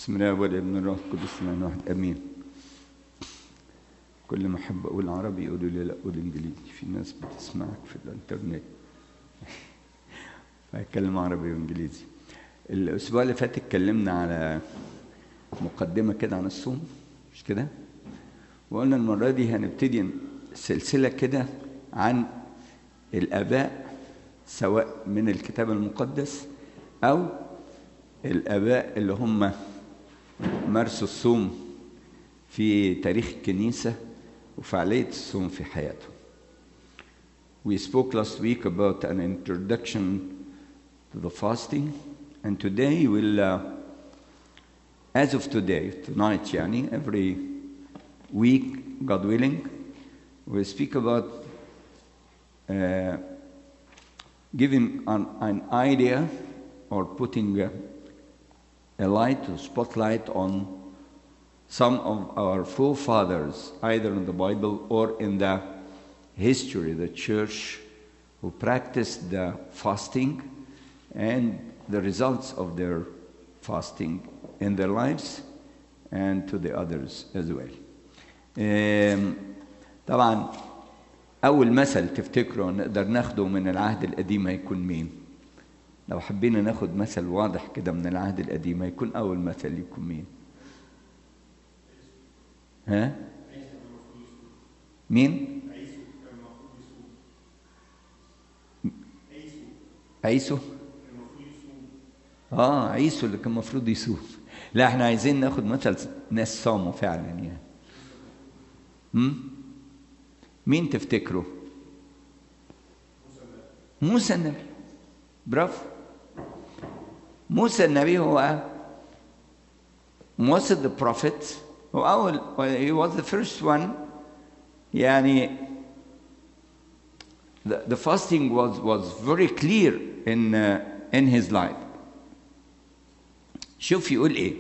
بسم الله والابن الروح القدس من واحد امين كل ما احب اقول عربي يقولوا لي لا قول انجليزي في ناس بتسمعك في الانترنت فهتكلم عربي وانجليزي الاسبوع اللي فات اتكلمنا على مقدمه كده عن الصوم مش كده وقلنا المره دي هنبتدي سلسله كده عن الاباء سواء من الكتاب المقدس او الاباء اللي هم مارسوا الصوم في تاريخ الكنيسه وفعاليه الصوم في حياتهم We spoke last week about an introduction to the fasting and today we'll uh, as of today tonight يعني every week God willing we'll speak about uh, giving an, an idea or putting a, a light or spotlight on some of our forefathers, either in the Bible or in the history, the church who practiced the fasting and the results of their fasting in their lives and to the others as well. Um, طبعا أول مثل تفتكروا نقدر ناخده من العهد القديم هيكون مين؟ لو حبينا ناخد مثل واضح كده من العهد القديم هيكون أول مثل يكون مين؟ ها؟ مين؟ عيسو اه عيسو اللي كان المفروض يصوم لا احنا عايزين ناخد مثل ناس صاموا فعلا يعني هم؟ مين تفتكروا موسى النبي برافو موسى النبي هو موسى the prophet هو أول he was the first one يعني the, the fasting was was very clear in uh, in his life شوف يقول ايه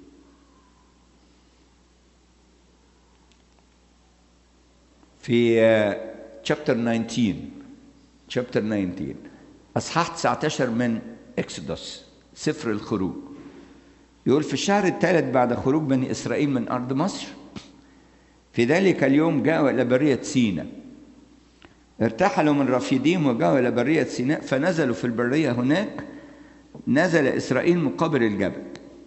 في uh, chapter 19 chapter 19 اصحاح 19 من اكسودوس سفر الخروج يقول في الشهر الثالث بعد خروج بني اسرائيل من ارض مصر في ذلك اليوم جاءوا الى بريه سينا ارتحلوا من رفيديم وجاءوا الى بريه سيناء فنزلوا في البريه هناك نزل اسرائيل مقابل الجبل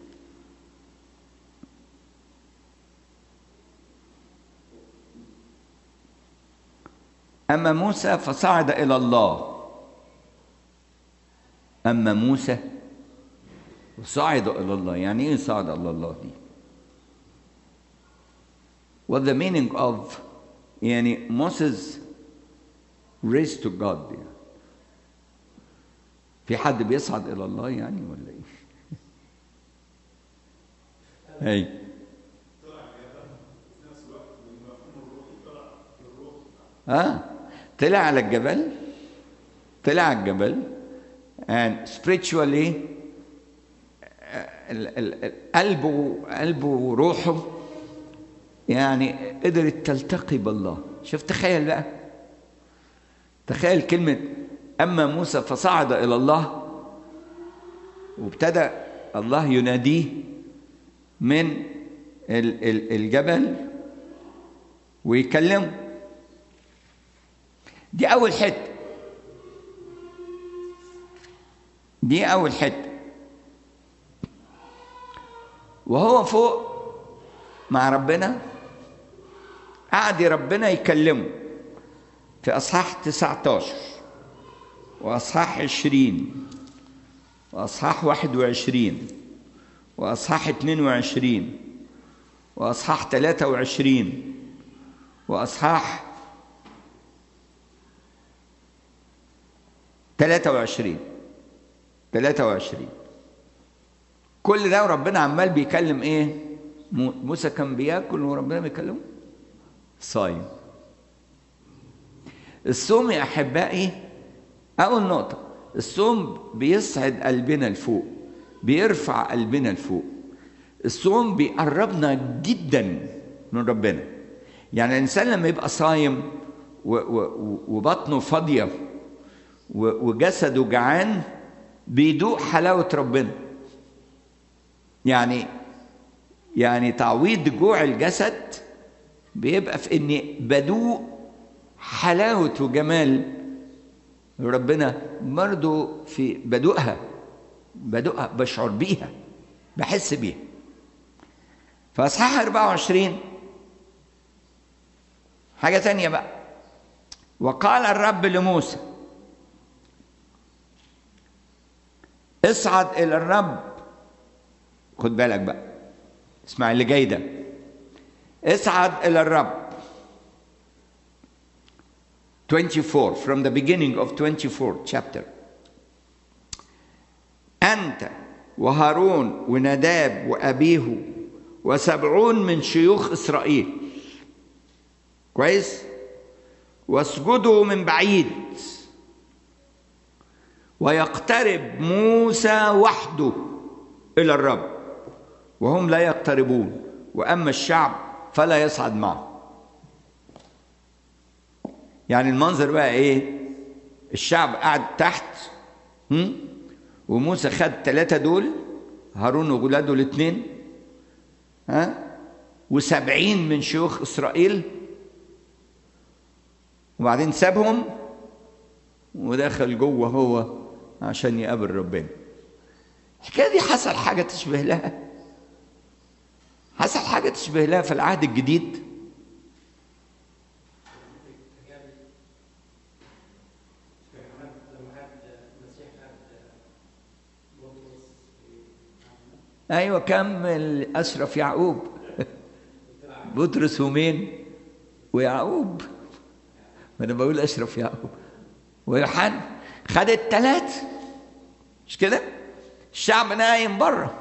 اما موسى فصعد الى الله اما موسى صعد الى الله يعني ايه صعد الى الله دي what the meaning of يعني Moses raised to God يعني. في حد بيصعد الى الله يعني ولا ايه اي اه طلع على الجبل طلع على الجبل and spiritually قلبه قلبه وروحه يعني قدرت تلتقي بالله شوف تخيل بقى تخيل كلمة أما موسى فصعد إلى الله وابتدى الله يناديه من الجبل ويكلمه دي أول حتة دي أول حتة وهو فوق مع ربنا قعد ربنا يكلمه في أصحاح 19 وأصحاح 20 وأصحاح 21 وأصحاح 22 وأصحاح 23 وأصحاح 23 23 كل ده وربنا عمال بيكلم ايه موسى كان بياكل وربنا بيكلمه صايم الصوم يا احبائي اول نقطه الصوم بيصعد قلبنا لفوق بيرفع قلبنا لفوق الصوم بيقربنا جدا من ربنا يعني الانسان لما يبقى صايم وبطنه فاضيه وجسده جعان بيدوق حلاوه ربنا يعني يعني تعويض جوع الجسد بيبقى في اني بدوق حلاوة وجمال ربنا برضو في بدوقها بدوقها بشعر بيها بحس بيها فاصحاح 24 حاجة تانية بقى وقال الرب لموسى اصعد إلى الرب خد بالك بقى اسمع اللي جاي ده اصعد إلى الرب 24 from the beginning of 24 chapter أنت وهارون ونداب وأبيه وسبعون من شيوخ إسرائيل كويس واسجدوا من بعيد ويقترب موسى وحده إلى الرب وهم لا يقتربون وأما الشعب فلا يصعد معه يعني المنظر بقى ايه الشعب قاعد تحت هم؟ وموسى خد ثلاثة دول هارون وولاده الاثنين ها وسبعين من شيوخ إسرائيل وبعدين سابهم ودخل جوه هو عشان يقابل ربنا الحكاية دي حصل حاجة تشبه لها حصل حاجة تشبه لها في العهد الجديد ايوه كمل اشرف يعقوب بطرس ومين ويعقوب ما انا بقول اشرف يعقوب ويوحنا خد الثلاث مش كده الشعب نايم بره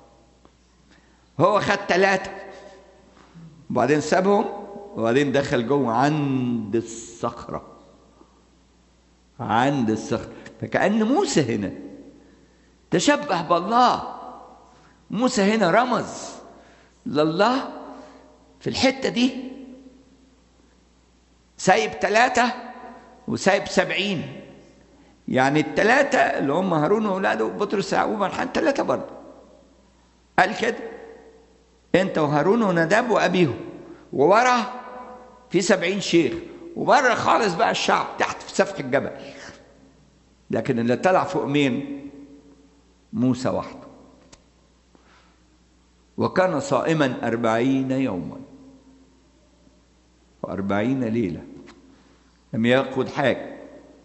هو خد ثلاثة وبعدين سابهم وبعدين دخل جوه عند الصخرة عند الصخرة فكأن موسى هنا تشبه بالله موسى هنا رمز لله في الحتة دي سايب ثلاثة وسايب سبعين يعني الثلاثة اللي هم هارون وأولاده بطرس يعقوب الحان ثلاثة برضه قال كده أنت وهارون ونداب وأبيهم وورا في سبعين شيخ وبره خالص بقى الشعب تحت في سفح الجبل لكن اللي طلع فوق مين موسى وحده وكان صائما أربعين يوما وأربعين ليلة لم يأخذ حاجة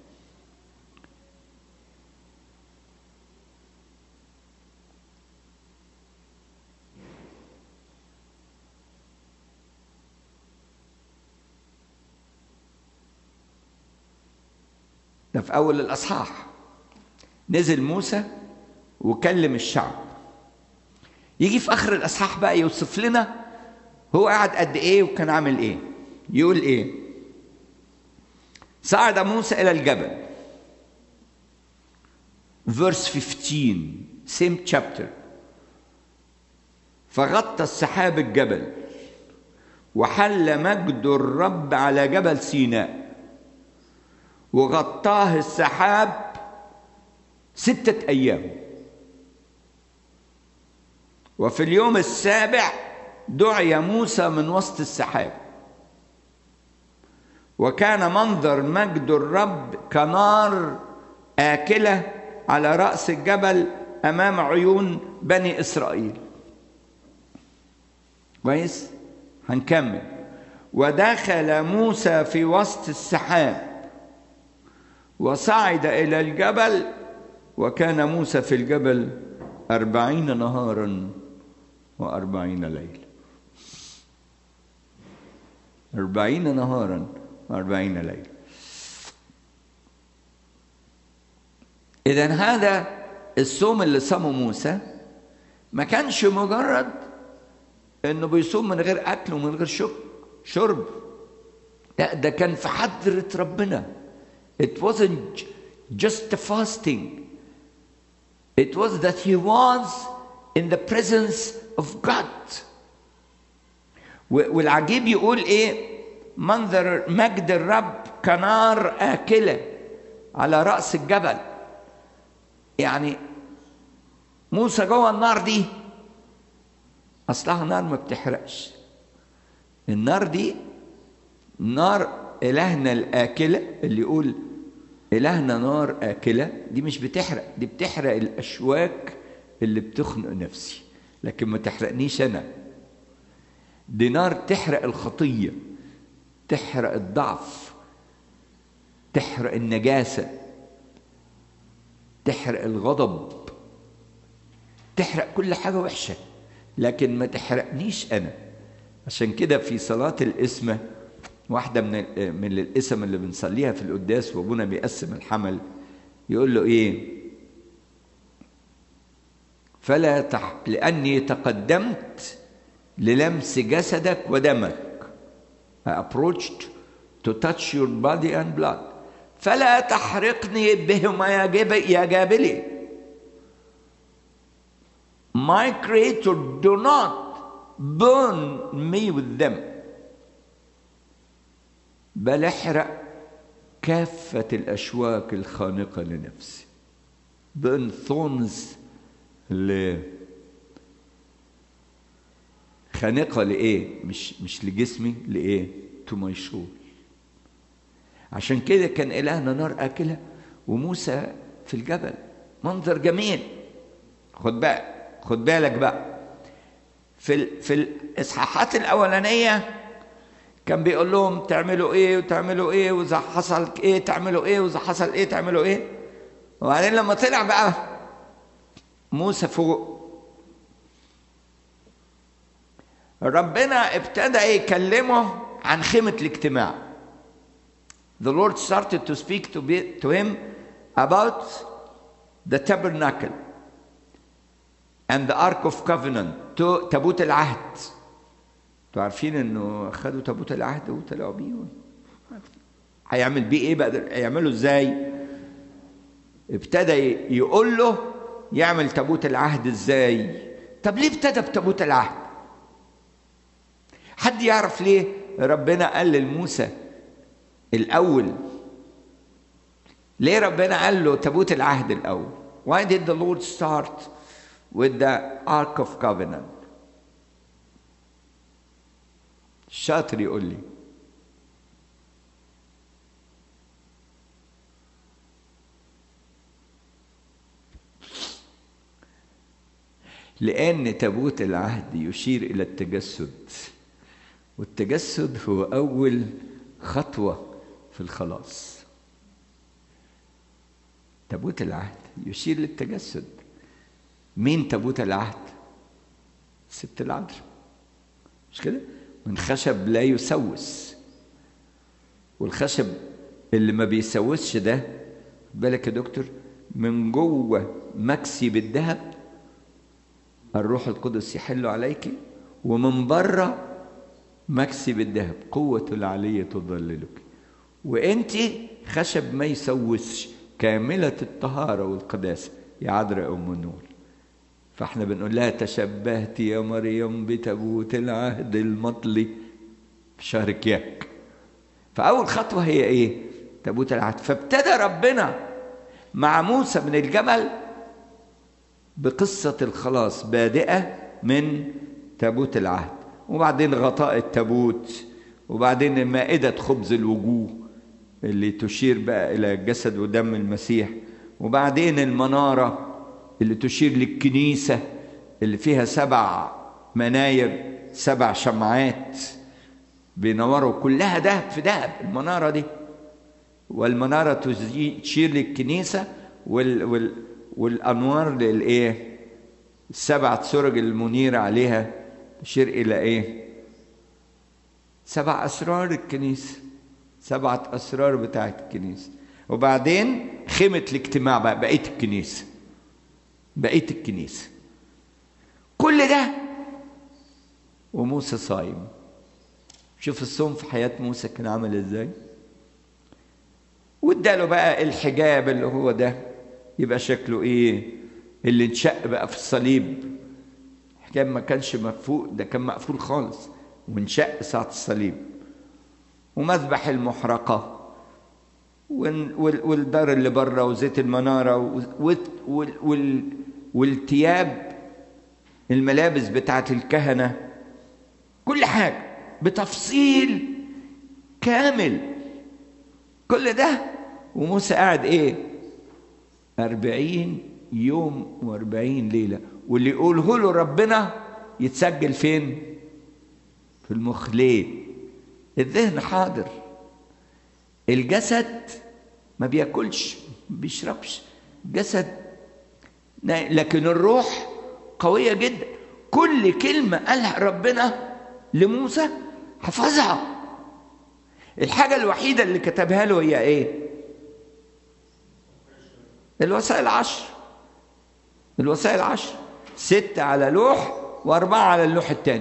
ده في أول الأصحاح نزل موسى وكلم الشعب يجي في آخر الأصحاح بقى يوصف لنا هو قعد قد إيه وكان عامل إيه يقول إيه صعد موسى إلى الجبل verse 15 same chapter فغطى السحاب الجبل وحل مجد الرب على جبل سيناء وغطاه السحاب ستة أيام وفي اليوم السابع دعي موسى من وسط السحاب وكان منظر مجد الرب كنار آكلة على رأس الجبل أمام عيون بني إسرائيل كويس هنكمل ودخل موسى في وسط السحاب وصعد إلى الجبل وكان موسى في الجبل أربعين نهارا وأربعين ليلة أربعين نهارا وأربعين ليلة إذا هذا الصوم اللي صامه موسى ما كانش مجرد إنه بيصوم من غير أكل ومن غير شرب شرب لا ده كان في حضرة ربنا It wasn't just fasting It was that he was in the presence of God. والعجيب يقول ايه منظر مجد الرب كنار آكلة على رأس الجبل يعني موسى جوه النار دي اصلها نار ما بتحرقش النار دي نار الهنا الاكله اللي يقول الهنا نار اكله دي مش بتحرق دي بتحرق الاشواك اللي بتخنق نفسي لكن ما تحرقنيش انا دي نار تحرق الخطيه تحرق الضعف تحرق النجاسه تحرق الغضب تحرق كل حاجه وحشه لكن ما تحرقنيش انا عشان كده في صلاه الاسمه واحده من من الاسم اللي بنصليها في القداس وابونا بيقسم الحمل يقول له ايه فلا تح... لاني تقدمت للمس جسدك ودمك I approached to touch your body and blood فلا تحرقني بهما يا جب... يا جابلي My creator do not burn me with them بل احرق كافة الأشواك الخانقة لنفسي burn thorns ل خانقة لإيه؟ مش مش لجسمي لإيه؟ to my soul عشان كده كان إلهنا نار آكلة وموسى في الجبل منظر جميل خد بقى خد بالك بقى في ال... في الإصحاحات الأولانية كان بيقول لهم تعملوا ايه وتعملوا ايه واذا حصل ايه تعملوا ايه واذا حصل ايه تعملوا ايه وبعدين لما طلع بقى موسى فوق ربنا ابتدى يكلمه عن خيمة الاجتماع The Lord started to speak to, be, to him about the tabernacle and the Ark of Covenant تابوت العهد انتوا عارفين انه خدوا تابوت العهد وطلعوا بيه هيعمل بيه ايه بقى هيعمله ازاي ابتدى يقول له يعمل تابوت العهد ازاي طب ليه ابتدى بتابوت العهد حد يعرف ليه ربنا قال لموسى الاول ليه ربنا قال له تابوت العهد الاول why did the Lord start with the Ark of Covenant الشاطر يقول لي لأن تابوت العهد يشير إلى التجسد والتجسد هو أول خطوة في الخلاص تابوت العهد يشير للتجسد مين تابوت العهد؟ ست العذراء مش كده؟ من خشب لا يسوس والخشب اللي ما بيسوسش ده بالك يا دكتور من جوه مكسي بالذهب الروح القدس يحل عليك ومن بره مكسي بالذهب قوة العلية تظللك وانت خشب ما يسوسش كاملة الطهارة والقداسة يا عذراء أم النور فاحنا بنقول لها تشبهت يا مريم بتابوت العهد المطلي في شهر كياك فأول خطوة هي إيه؟ تابوت العهد فابتدى ربنا مع موسى من الجبل بقصة الخلاص بادئة من تابوت العهد وبعدين غطاء التابوت وبعدين مائدة خبز الوجوه اللي تشير بقى إلى جسد ودم المسيح وبعدين المنارة اللي تشير للكنيسة اللي فيها سبع مناير سبع شمعات بينوروا كلها دهب في دهب المنارة دي والمنارة تشير للكنيسة وال وال والأنوار للإيه السبعة سرج المنيرة عليها تشير إلى إيه سبع أسرار الكنيسة سبعة أسرار بتاعت الكنيسة وبعدين خيمة الاجتماع بقى بقية الكنيسة بقية الكنيسة كل ده وموسى صايم شوف الصوم في حياة موسى كان عامل ازاي واداله بقى الحجاب اللي هو ده يبقى شكله ايه اللي انشق بقى في الصليب الحجاب ما كانش مفوق ده كان مقفول خالص وانشق ساعة الصليب ومذبح المحرقة والدار اللي بره وزيت المنارة والثياب الملابس بتاعت الكهنة كل حاجة بتفصيل كامل كل ده وموسى قاعد ايه أربعين يوم وأربعين ليلة واللي يقوله له ربنا يتسجل فين في المخليه الذهن حاضر الجسد ما بياكلش ما بيشربش جسد لكن الروح قوية جدا كل كلمة قالها ربنا لموسى حفظها الحاجة الوحيدة اللي كتبها له هي ايه الوسائل عشر الوسائل عشر ستة على لوح وأربعة على اللوح الثاني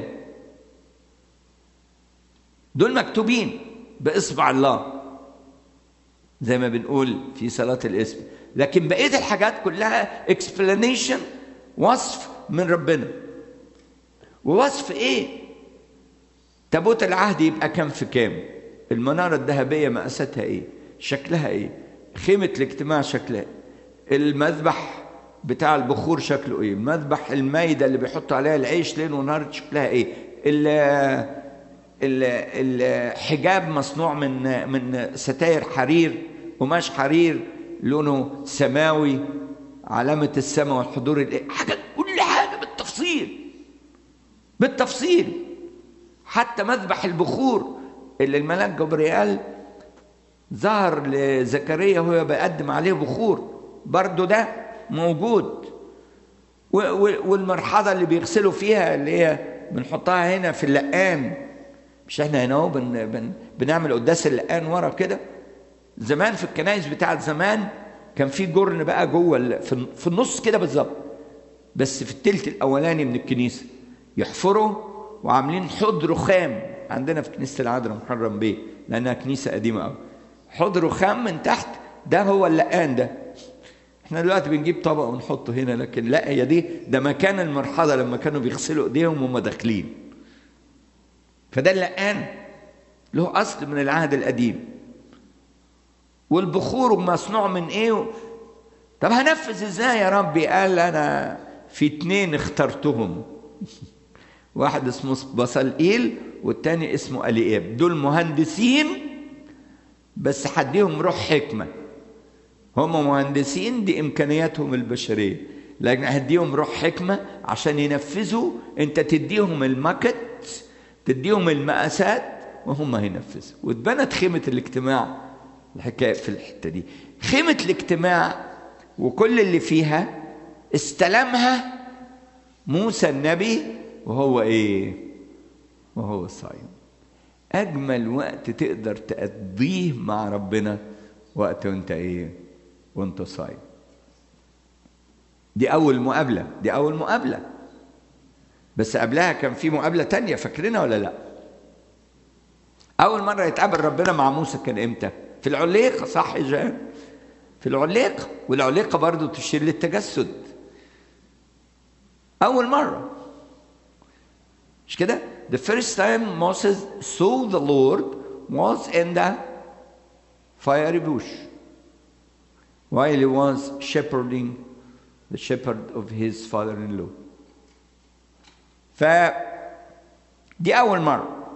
دول مكتوبين بإصبع الله زي ما بنقول في صلاة الاسم لكن بقية الحاجات كلها explanation وصف من ربنا ووصف ايه تابوت العهد يبقى كام في كام المنارة الذهبية مقاساتها ايه شكلها ايه خيمة الاجتماع شكلها إيه؟ المذبح بتاع البخور شكله ايه مذبح المايدة اللي بيحطوا عليها العيش ليل ونهار شكلها ايه الحجاب مصنوع من من ستاير حرير قماش حرير لونه سماوي علامة السماء والحضور حاجة كل حاجة بالتفصيل بالتفصيل حتى مذبح البخور اللي الملاك جبريل ظهر لزكريا وهو بيقدم عليه بخور برضه ده موجود والمرحضة اللي بيغسلوا فيها اللي هي بنحطها هنا في اللقان مش احنا هنا اهو بن بن بنعمل قداس اللقان ورا كده زمان في الكنائس بتاعت زمان كان في جرن بقى جوه في النص كده بالظبط بس في التلت الاولاني من الكنيسه يحفروا وعاملين حوض رخام عندنا في كنيسه العذراء محرم بيه لانها كنيسه قديمه قوي حوض رخام من تحت ده هو اللقان ده احنا دلوقتي بنجيب طبق ونحطه هنا لكن لا هي دي ده مكان المرحاضه لما كانوا بيغسلوا ايديهم وهم داخلين فده اللقان له اصل من العهد القديم والبخور مصنوع من ايه طب هنفذ ازاي يا ربي قال انا في اتنين اخترتهم واحد اسمه بصلئيل والتاني اسمه الياب دول مهندسين بس هديهم روح حكمه هم مهندسين دي امكانياتهم البشريه لكن هديهم روح حكمه عشان ينفذوا انت تديهم الماكت تديهم المقاسات وهم هينفذوا واتبنت خيمه الاجتماع الحكايه في الحته دي خيمه الاجتماع وكل اللي فيها استلمها موسى النبي وهو ايه وهو صايم اجمل وقت تقدر تقضيه مع ربنا وقت وانت ايه وانت صايم دي اول مقابله دي اول مقابله بس قبلها كان في مقابله تانية فاكرينها ولا لا اول مره يتقابل ربنا مع موسى كان امتى في العليقه صح يا جان في العليقه والعليقه برضو تشير للتجسد اول مره مش كده the first time Moses saw the Lord was in the fiery bush while he was shepherding the shepherd of his father-in-law ف دي أول مرة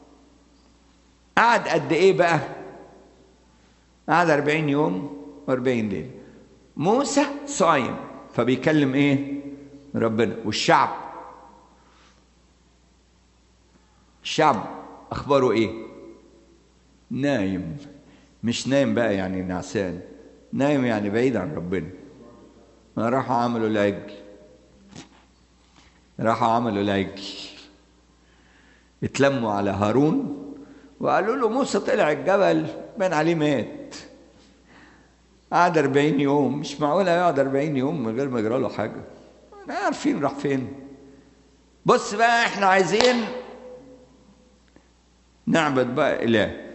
قعد قد إيه بقى؟ قعد 40 يوم و40 ليلة موسى صايم فبيكلم إيه؟ ربنا والشعب الشعب أخباره إيه؟ نايم مش نايم بقى يعني نعسان نايم يعني بعيد عن ربنا راحوا عملوا العجل راحوا عملوا العجل اتلموا على هارون وقالوا له موسى طلع الجبل بان عليه مات قعد 40 يوم مش معقول هيقعد 40 يوم من غير ما يجرى له حاجه احنا عارفين راح فين بص بقى احنا عايزين نعبد بقى اله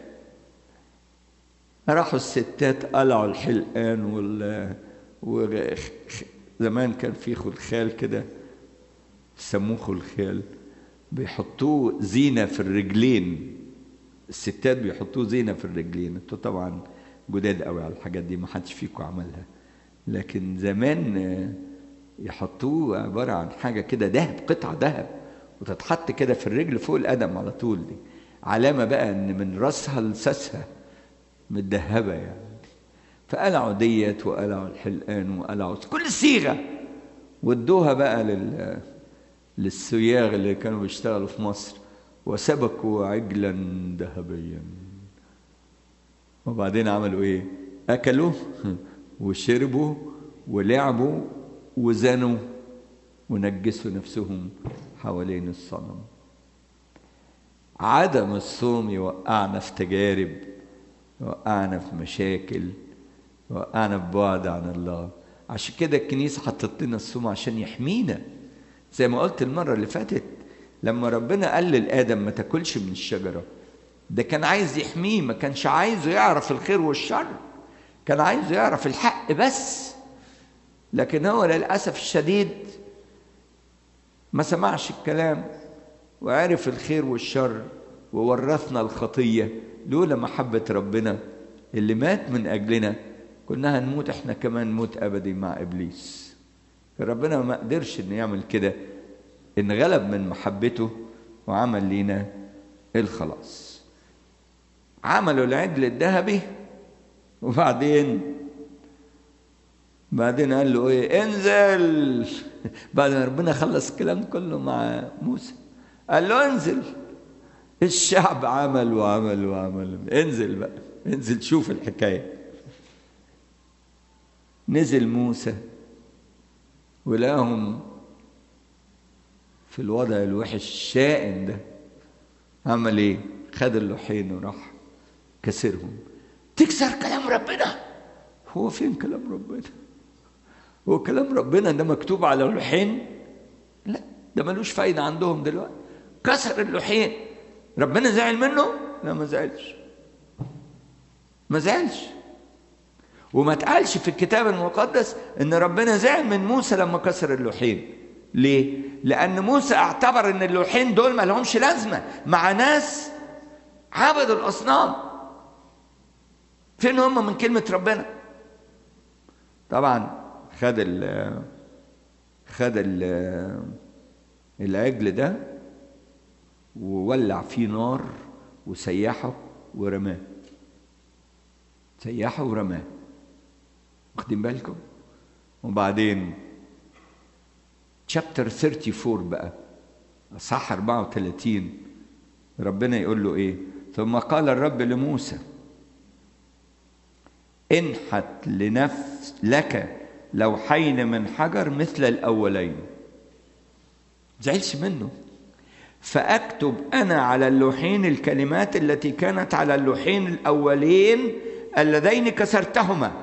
راحوا الستات قلعوا الحلقان وال و... زمان كان في خلخال كده سموه خلخال بيحطوه زينة في الرجلين الستات بيحطوه زينة في الرجلين انتوا طبعا جداد قوي على الحاجات دي ما حدش فيكم عملها لكن زمان يحطوه عبارة عن حاجة كده ذهب قطعة ذهب وتتحط كده في الرجل فوق القدم على طول دي علامة بقى إن من راسها لساسها متدهبة يعني فقلعوا ديت وقلعوا الحلقان وقلعوا كل الصيغة وادوها بقى لل للسياغ اللي كانوا بيشتغلوا في مصر وسبكوا عجلا ذهبيا وبعدين عملوا ايه اكلوا وشربوا ولعبوا وزنوا ونجسوا نفسهم حوالين الصنم عدم الصوم يوقعنا في تجارب يوقعنا في مشاكل يوقعنا في بعد عن الله عشان كده الكنيسة حطت لنا الصوم عشان يحمينا زي ما قلت المرة اللي فاتت لما ربنا قال لآدم ما تاكلش من الشجرة ده كان عايز يحميه ما كانش عايزه يعرف الخير والشر كان عايزه يعرف الحق بس لكن هو للأسف الشديد ما سمعش الكلام وعرف الخير والشر وورثنا الخطية لولا محبة ربنا اللي مات من أجلنا كنا هنموت احنا كمان موت أبدي مع إبليس ربنا ما قدرش إنه يعمل كده إن غلب من محبته وعمل لينا الخلاص عملوا العجل الذهبي وبعدين بعدين قال له ايه انزل بعد ما ربنا خلص الكلام كله مع موسى قال له انزل الشعب عمل وعمل وعمل انزل بقى انزل شوف الحكايه نزل موسى ولقاهم في الوضع الوحش الشائن ده عمل ايه خد اللوحين وراح كسرهم تكسر كلام ربنا هو فين كلام ربنا هو كلام ربنا ده مكتوب على اللوحين لا ده ملوش فايدة عندهم دلوقتي كسر اللوحين ربنا زعل منه لا ما زعلش ما زعلش وما اتقالش في الكتاب المقدس ان ربنا زعل من موسى لما كسر اللوحين ليه لان موسى اعتبر ان اللوحين دول ما لهمش لازمه مع ناس عبدوا الاصنام فين هم من كلمه ربنا طبعا خد ال خد ال العجل ده وولع فيه نار وسيحه ورماه سيحه ورماه واخدين بالكم وبعدين شابتر 34 بقى اصحاح 34 ربنا يقول له ايه ثم قال الرب لموسى انحت لنفس لك لوحين من حجر مثل الاولين زعلش منه فاكتب انا على اللوحين الكلمات التي كانت على اللوحين الاولين اللذين كسرتهما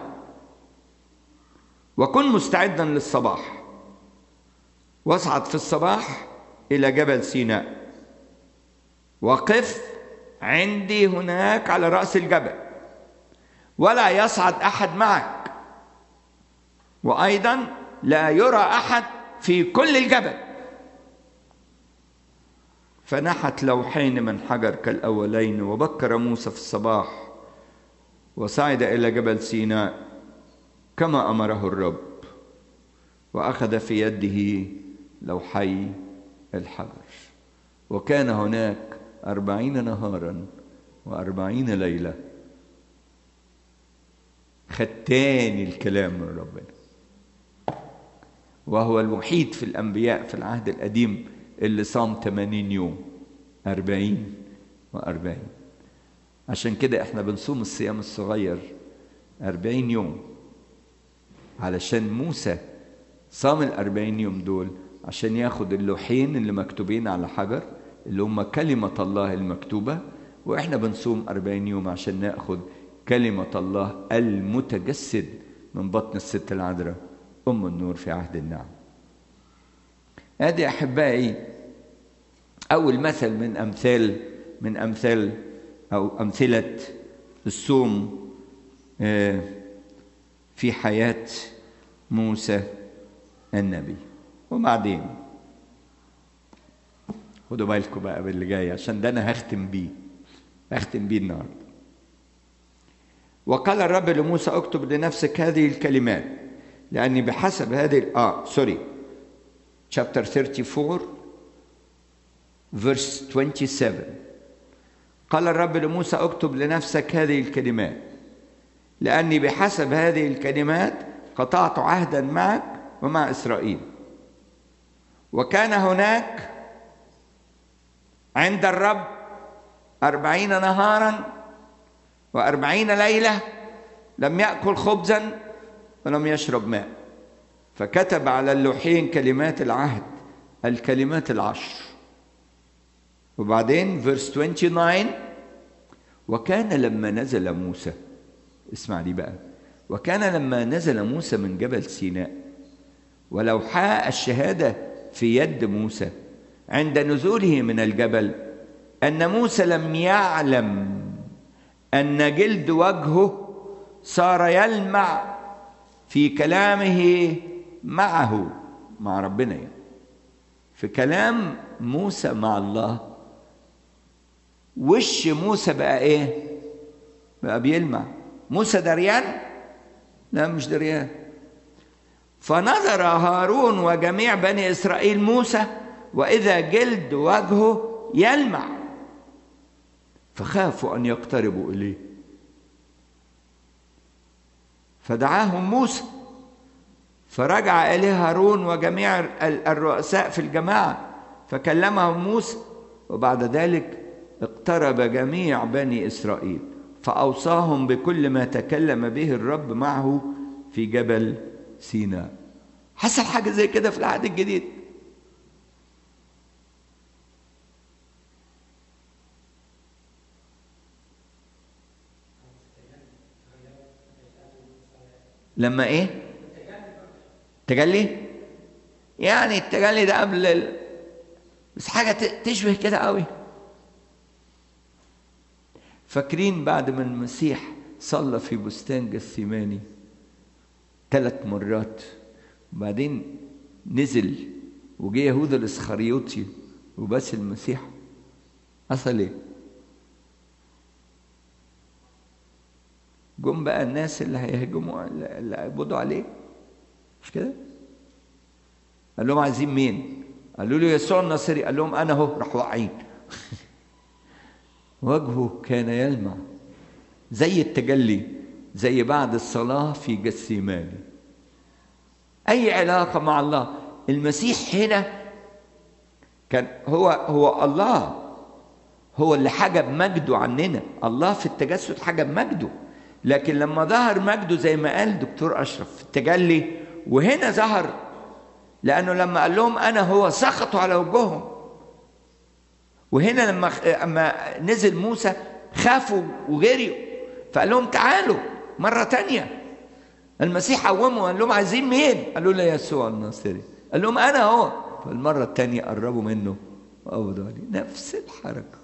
وكن مستعدا للصباح واصعد في الصباح الى جبل سيناء وقف عندي هناك على راس الجبل ولا يصعد احد معك وايضا لا يرى احد في كل الجبل فنحت لوحين من حجر كالاولين وبكر موسى في الصباح وصعد الى جبل سيناء كما امره الرب واخذ في يده لوحي الحجر وكان هناك أربعين نهارا وأربعين ليلة خد تاني الكلام من ربنا وهو الوحيد في الأنبياء في العهد القديم اللي صام 80 يوم 40 و40 عشان كده احنا بنصوم الصيام الصغير 40 يوم علشان موسى صام الأربعين يوم دول عشان ياخد اللوحين اللي مكتوبين على حجر اللي هم كلمة الله المكتوبة وإحنا بنصوم أربعين يوم عشان ناخد كلمة الله المتجسد من بطن الست العذراء أم النور في عهد النعم هذه أحبائي أول مثل من أمثال من أمثال أو أمثلة الصوم في حياة موسى النبي وبعدين خدوا بالكم بقى باللي جاي عشان ده انا هختم بيه هختم بيه النهارده وقال الرب لموسى اكتب لنفسك هذه الكلمات لأني بحسب هذه آه سوري chapter 34 verse 27 قال الرب لموسى اكتب لنفسك هذه الكلمات لأني بحسب هذه الكلمات قطعت عهدا معك ومع إسرائيل وكان هناك عند الرب أربعين نهارا وأربعين ليلة لم يأكل خبزا ولم يشرب ماء فكتب على اللوحين كلمات العهد الكلمات العشر وبعدين فيرس 29 وكان لما نزل موسى اسمع دي بقى وكان لما نزل موسى من جبل سيناء ولوحاء الشهادة في يد موسى عند نزوله من الجبل أن موسى لم يعلم أن جلد وجهه صار يلمع في كلامه معه مع ربنا يعني في كلام موسى مع الله وش موسى بقى ايه بقى بيلمع موسى دريان لا مش دريان فنظر هارون وجميع بني اسرائيل موسى واذا جلد وجهه يلمع فخافوا ان يقتربوا اليه فدعاهم موسى فرجع اليه هارون وجميع الرؤساء في الجماعه فكلمهم موسى وبعد ذلك اقترب جميع بني اسرائيل فاوصاهم بكل ما تكلم به الرب معه في جبل سيناء حصل حاجه زي كده في العهد الجديد لما ايه تجلي يعني التجلي ده قبل ال... بس حاجه تشبه كده قوي فاكرين بعد ما المسيح صلى في بستان جثيماني ثلاث مرات وبعدين نزل وجه يهوذا الاسخريوطي وبس المسيح حصل ايه؟ جم بقى الناس اللي هيهجموا اللي هيقبضوا عليه مش كده؟ قال لهم عايزين مين؟ قالوا له يسوع الناصري قال لهم انا اهو راحوا واقعين وجهه كان يلمع زي التجلي زي بعد الصلاة في جسيماني أي علاقة مع الله المسيح هنا كان هو هو الله هو اللي حجب مجده عننا الله في التجسد حجب مجده لكن لما ظهر مجده زي ما قال دكتور أشرف في التجلي وهنا ظهر لأنه لما قال لهم أنا هو سقطوا على وجوههم وهنا لما لما نزل موسى خافوا وجريوا فقال لهم تعالوا مرة تانية المسيح قومهم قال لهم عايزين مين؟ قالوا له يسوع الناصري قال لهم أنا هو فالمرة التانية قربوا منه وقبضوا عليه نفس الحركة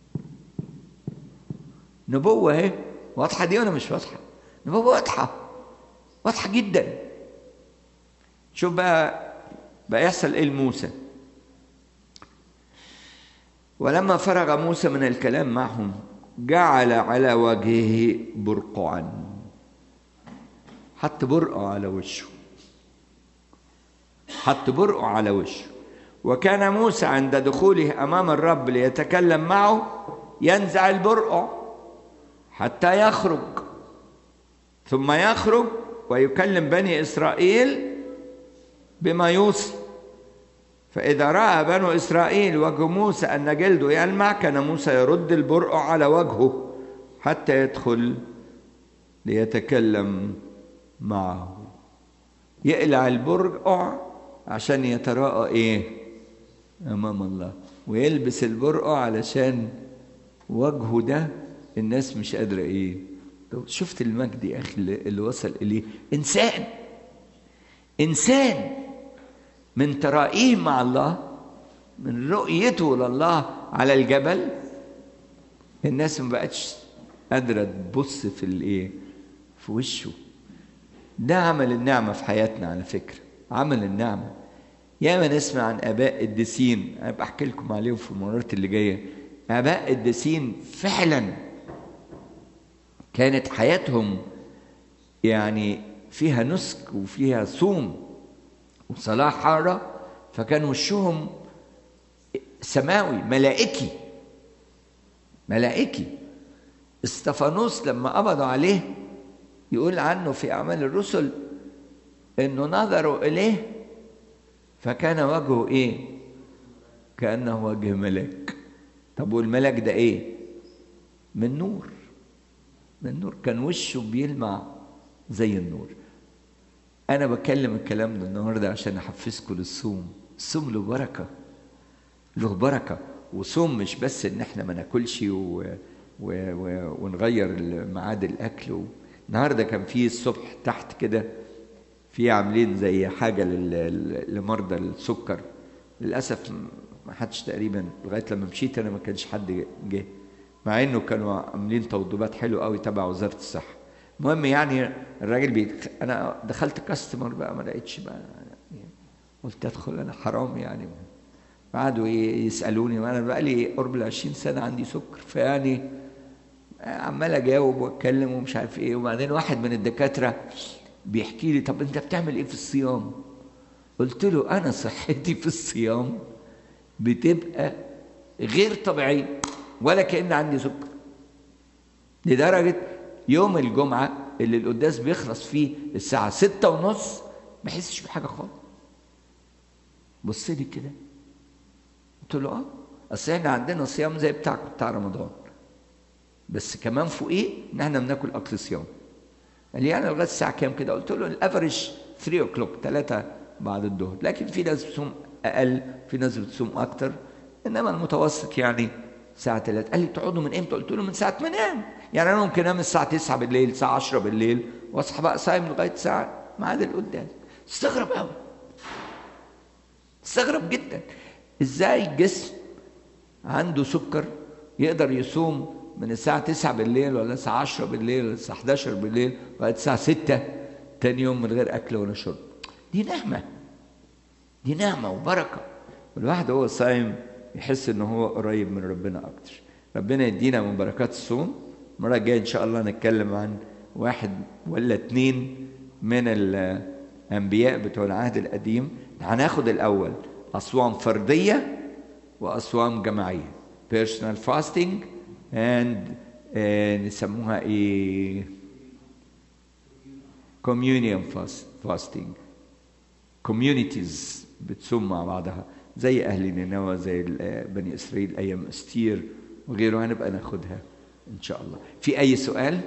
نبوة اهي واضحة دي ولا مش واضحة؟ نبوة واضحة واضحة جدا شوف بقى بقى يحصل ايه لموسى ولما فرغ موسى من الكلام معهم جعل على وجهه برقعا حط برقع على وشه حط برقع على وشه وكان موسى عند دخوله امام الرب ليتكلم معه ينزع البرقع حتى يخرج ثم يخرج ويكلم بني اسرائيل بما يوصي فإذا رأى بنو إسرائيل وجه موسى أن جلده يلمع كان موسى يرد البرقع على وجهه حتى يدخل ليتكلم معه يقلع البرقع عشان يتراءى إيه أمام الله ويلبس البرقع علشان وجهه ده الناس مش قادرة إيه شفت المجد يا أخي اللي وصل إليه إنسان إنسان من ترائيه مع الله من رؤيته لله على الجبل الناس ما بقتش قادرة تبص في الايه في وشه ده عمل النعمة في حياتنا على فكرة عمل النعمة ياما نسمع عن آباء الدسين أنا بحكي لكم عليهم في المرات اللي جاية آباء الدسين فعلا كانت حياتهم يعني فيها نسك وفيها صوم وصلاة حارة فكان وشهم سماوي ملائكي ملائكي استفانوس لما قبضوا عليه يقول عنه في أعمال الرسل إنه نظروا إليه فكان وجهه إيه؟ كأنه وجه ملاك طب والملاك ده إيه؟ من نور من نور كان وشه بيلمع زي النور أنا بكلم الكلام ده النهاردة عشان أحفزكم للصوم الصوم له بركة له بركة وصوم مش بس إن إحنا ما ناكلش و... و... و... ونغير ميعاد الأكل و... النهارده كان في الصبح تحت كده في عاملين زي حاجة لل... لمرضى السكر للأسف ما حدش تقريبا لغاية لما مشيت أنا ما كانش حد جه مع إنه كانوا عاملين توضيبات حلوة قوي تبع وزارة الصحة المهم يعني الراجل بيدخ... انا دخلت كاستمر بقى ما لقيتش بقى يعني قلت ادخل انا حرام يعني قعدوا يسالوني وانا بقى لي قرب ال 20 سنه عندي سكر فيعني عمال اجاوب واتكلم ومش عارف ايه وبعدين واحد من الدكاتره بيحكي لي طب انت بتعمل ايه في الصيام؟ قلت له انا صحتي في الصيام بتبقى غير طبيعيه ولا كان عندي سكر لدرجه يوم الجمعة اللي القداس بيخلص فيه الساعة ستة ونص ما احسش بحاجة خالص بص لي كده قلت له اه اصل احنا عندنا صيام زي بتاعكم بتاع رمضان بس كمان فوقيه ان احنا بناكل اكل صيام قال لي يعني لغايه الساعه كام كده قلت له الافرج 3 اوكلوك 3 بعد الظهر لكن في ناس بتصوم اقل في ناس بتصوم اكتر انما المتوسط يعني الساعة 3 قال لي تقعدوا من امتى؟ قلت له من ساعة ما انام يعني انا ممكن انام الساعة 9 بالليل الساعة 10 بالليل واصحى بقى صايم لغاية ساعة ميعاد القداس استغرب قوي استغرب جدا ازاي الجسم عنده سكر يقدر يصوم من الساعة 9 بالليل ولا الساعة 10 بالليل ولا الساعة 11 بالليل لغاية الساعة 6 تاني يوم من غير أكل ولا شرب دي نعمة دي نعمة وبركة والواحد هو صايم يحس ان هو قريب من ربنا اكتر ربنا يدينا من بركات الصوم المره الجايه ان شاء الله نتكلم عن واحد ولا اتنين من الانبياء بتوع العهد القديم هناخد الاول اصوام فرديه واصوام جماعيه personal fasting and آه نسموها ايه communion fast, fasting communities بتصوم مع بعضها زي أهل نينوى زي بني إسرائيل أيام أستير وغيره هنبقى ناخدها إن شاء الله في أي سؤال؟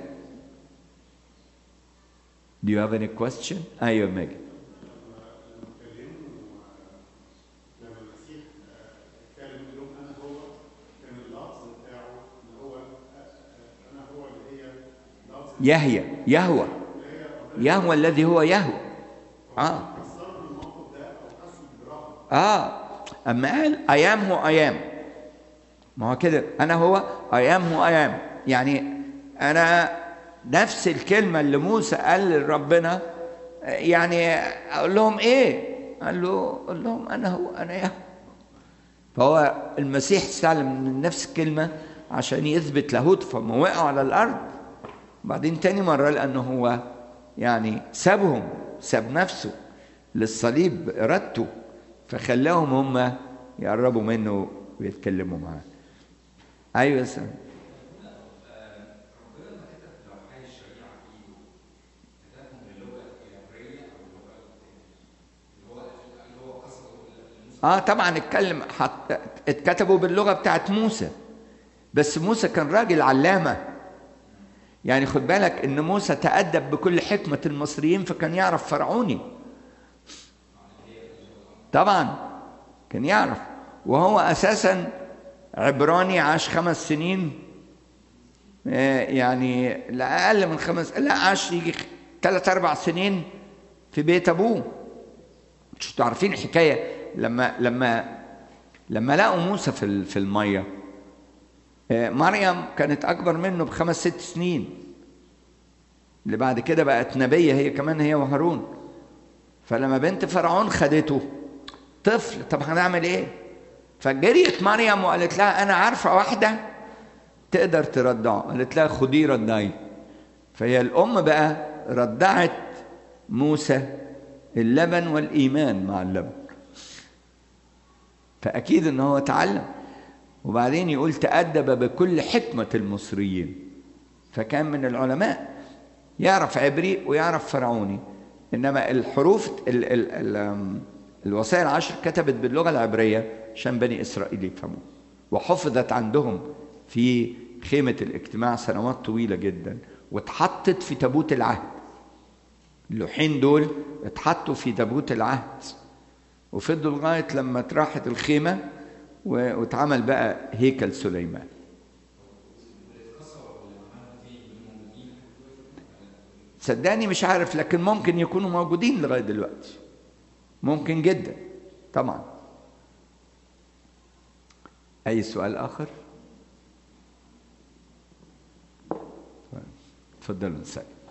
Do you have any question? أيوة ماجد يهيا يهوى يهوى الذي هو يهوى اه اه اما قال ايام هو ايام ما هو كده انا هو ايام هو ايام يعني انا نفس الكلمه اللي موسى قال لربنا يعني اقول لهم ايه قال له قول لهم انا هو انا يهوى فهو المسيح استعلم من نفس الكلمه عشان يثبت لاهوت فما وقعوا على الارض بعدين تاني مره لانه هو يعني سابهم ساب نفسه للصليب بارادته فخلاهم هم يقربوا منه ويتكلموا معاه ايوه يا سلام اه طبعا اتكلم حط اتكتبوا باللغه بتاعت موسى بس موسى كان راجل علامه يعني خد بالك ان موسى تأدب بكل حكمة المصريين فكان يعرف فرعوني طبعا كان يعرف وهو اساسا عبراني عاش خمس سنين يعني لا اقل من خمس لا عاش يجي ثلاث اربع سنين في بيت ابوه مش عارفين الحكايه لما لما لما لقوا موسى في في الميه مريم كانت اكبر منه بخمس ست سنين اللي بعد كده بقت نبيه هي كمان هي وهارون فلما بنت فرعون خدته طفل طب هنعمل ايه فجريت مريم وقالت لها انا عارفه واحده تقدر ترضعه قالت لها خديه رضعي فهي الام بقى رضعت موسى اللبن والإيمان مع اللبن فأكيد إن هو اتعلم وبعدين يقول تأدب بكل حكمة المصريين فكان من العلماء يعرف عبري ويعرف فرعوني إنما الحروف ال ال ال الوصايا العشر كتبت باللغة العبرية عشان بني إسرائيل يفهموا وحفظت عندهم في خيمة الاجتماع سنوات طويلة جدا واتحطت في تابوت العهد اللوحين دول اتحطوا في تابوت العهد وفضلوا لغاية لما اتراحت الخيمة واتعمل بقى هيكل سليمان صدقني مش عارف لكن ممكن يكونوا موجودين لغاية دلوقتي ممكن جدا طبعا أي سؤال آخر؟ تفضلوا نسأل